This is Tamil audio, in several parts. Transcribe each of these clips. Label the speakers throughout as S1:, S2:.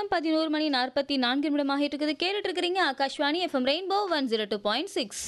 S1: நேரம் பதினோரு மணி நாற்பத்தி நான்கு நிமிடமாக இருக்குது கேட்டுட்டு இருக்கிறீங்க Akashvani FM rainbow one zero two point six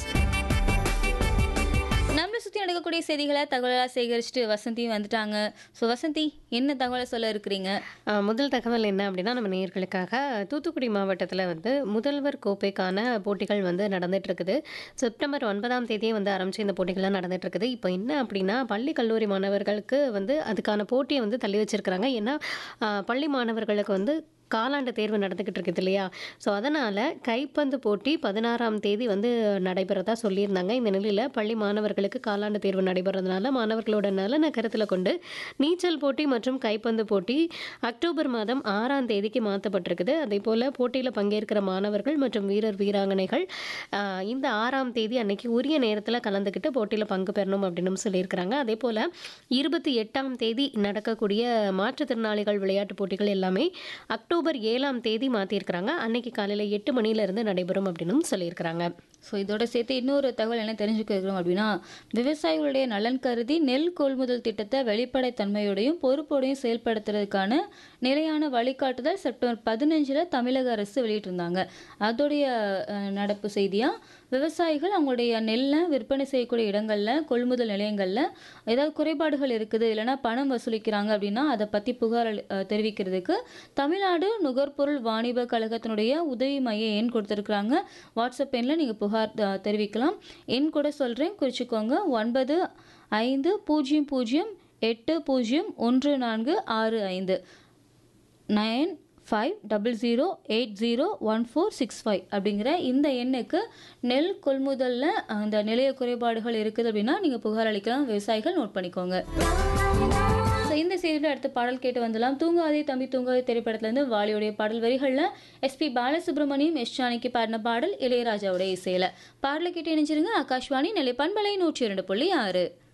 S1: நம்மளை சுற்றி நடக்கக்கூடிய செய்திகளை தகவலாக சேகரிச்சுட்டு வசந்தியும் வந்துட்டாங்க ஸோ வசந்தி என்ன தகவலை சொல்ல இருக்கிறீங்க
S2: ஆ, முதல் தகவல் என்ன அப்படின்னா நம்ம நேயர்களுக்காக தூத்துக்குடி மாவட்டத்தில் வந்து முதல்வர் கோப்பைக்கான போட்டிகள் வந்து நடந்துட்டு இருக்குது செப்டம்பர் ஒன்பதாம் தேதியே வந்து ஆரம்பிச்சு இந்த போட்டிகள்லாம் நடந்துட்டு இருக்குது இப்போ என்ன அப்படின்னா பள்ளி கல்லூரி மாணவர்களுக்கு வந்து அதுக்கான போட்டியை வந்து தள்ளி வச்சிருக்கிறாங்க ஏன்னா ஆ, பள்ளி மாணவர்களுக்கு வந்து காலாண்டு தேர்வு நடந்துக்கிட்டு இருக்குது இல்லையா ஸோ அதனால் கைப்பந்து போட்டி பதினாறாம் தேதி வந்து நடைபெறதா சொல்லியிருந்தாங்க இந்த நிலையில் பள்ளி மாணவர்களுக்கு காலாண்டு தேர்வு நடைபெறதுனால மாணவர்களோட நலனை கருத்தில் கொண்டு நீச்சல் போட்டி மற்றும் கைப்பந்து போட்டி அக்டோபர் மாதம் ஆறாம் தேதிக்கு மாற்றப்பட்டிருக்குது அதே போல் போட்டியில் பங்கேற்கிற மாணவர்கள் மற்றும் வீரர் வீராங்கனைகள் ஆஹ், இந்த ஆறாம் தேதி அன்னைக்கு உரிய நேரத்தில் கலந்துக்கிட்டு போட்டியில் பங்கு பெறணும் அப்படின்னு சொல்லியிருக்கிறாங்க அதே போல் இருபத்தி எட்டாம் தேதி நடக்கக்கூடிய மாற்றுத்திறனாளிகள் விளையாட்டுப் போட்டிகள் எல்லாமே அக்டோபர் ஏழாம் தேதி மாற்றிருக்கிறாங்க அன்னைக்கு காலையில் எட்டு மணிலேருந்து நடைபெறும் அப்படின்னு சொல்லியிருக்கிறாங்க
S1: ஸோ இதோட சேர்த்து இன்னொரு தகவல் என்ன தெரிஞ்சுக்க இருக்கிறோம் அப்படின்னா விவசாயிகளுடைய நலன் கருதி நெல் கொள்முதல் திட்டத்தை வெளிப்படைத்தன்மையோடையும் பொறுப்போடையும் செயல்படுத்துறதுக்கான நிலையான வழிகாட்டுதல் செப்டம்பர் பதினஞ்சில் தமிழக அரசு வெளியிட்டிருந்தாங்க அதோடைய அஹ், நடப்பு செய்தியாக விவசாயிகள் அவங்களுடைய நெல்லை விற்பனை செய்யக்கூடிய இடங்களில் கொள்முதல் நிலையங்களில் ஏதாவது குறைபாடுகள் இருக்குது இல்லைன்னா பணம் வசூலிக்கிறாங்க அப்படின்னா அதை பற்றி புகார் அளி- அஹ், தெரிவிக்கிறதுக்கு தமிழ்நாடு நுகர்பொருள் வாணிப கழகத்தினுடைய உதவி மைய எண் கொடுத்துருக்குறாங்க வாட்ஸ்அப் எண்ணில் நீங்கள் புகார் அஹ், தெரிவிக்கலாம் எண் கூட சொல்கிறேன் குறிச்சிக்கோங்க ஒன்பது ஐந்து பூஜ்ஜியம் பூஜ்ஜியம் எட்டு பூஜ்ஜியம் ஒன்று நான்கு ஆறு ஐந்து nine five double zero eight zero one four six five அப்படிங்கிற இந்த எண்ணுக்கு நெல் கொள்முதலில் அந்த நிலைய குறைபாடுகள் இருக்குது அப்படின்னா நீங்கள் புகார் அளிக்கலாம் விவசாயிகள் நோட் பண்ணிக்கோங்க ஸோ இந்த செய்தியில் அடுத்த பாடல் கேட்டு வந்துடலாம் தூங்காதே தம்பி தூங்காதே திரைப்படத்துலேருந்து வாலியுடைய பாடல் வரிகளில் எஸ்பி பாலசுப்ரமணியம் எஸ் ஜானகி பாடின பாடல் இளையராஜாவுடைய இசையில் பாடலை கேட்டு இணைஞ்சிருங்க ஆகாஷ்வாணி நெல்லை பண்பலை நூற்றி இரண்டு புள்ளி ஆறு